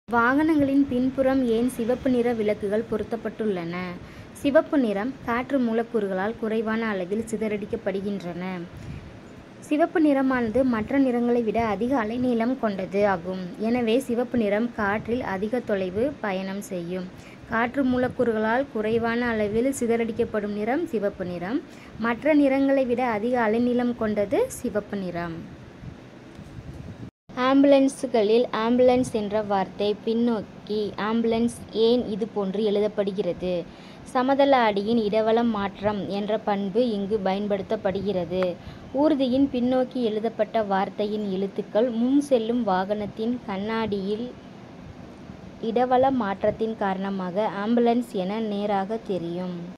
வாகனங்களின் பின்புறம் ஏன் சிவப்பு நிற விளக்குகள் பொருத்தப்பட்டுள்ளன? சிவப்பு நிறம் காற்று மூலக்கூறுகளால் குறைவான அளவில் சிதறடிக்கப்படுகின்றன. சிவப்பு நிறமானது மற்ற நிறங்களை விட அதிக அலைநீளம் கொண்டது ஆகும். எனவே சிவப்பு நிறம் காற்றில் அதிக தொலைவு பயணம் செய்யும். காற்று மூலக்கூறுகளால் குறைவான அளவில் சிதறடிக்கப்படும் நிறம் சிவப்பு நிறம். மற்ற நிறங்களை விட அதிக அலைநீளம் கொண்டது சிவப்பு நிறம். ஆம்புலன்ஸ்களில் ஆம்புலன்ஸ் என்ற வார்த்தை பின்னோக்கி ஆம்புலன்ஸ் ஏன் இதுபோன்று எழுதப்படுகிறது? சமதள அடியின் இடவல மாற்றம் என்ற பண்பு இங்கு பயன்படுத்தப்படுகிறது. ஊர்தியின் பின்னோக்கி எழுதப்பட்ட வார்த்தையின் எழுத்துக்கள் முன் செல்லும் வாகனத்தின் கண்ணாடியில் இடவல மாற்றத்தின் காரணமாக ஆம்புலன்ஸ் என நேராக தெரியும்.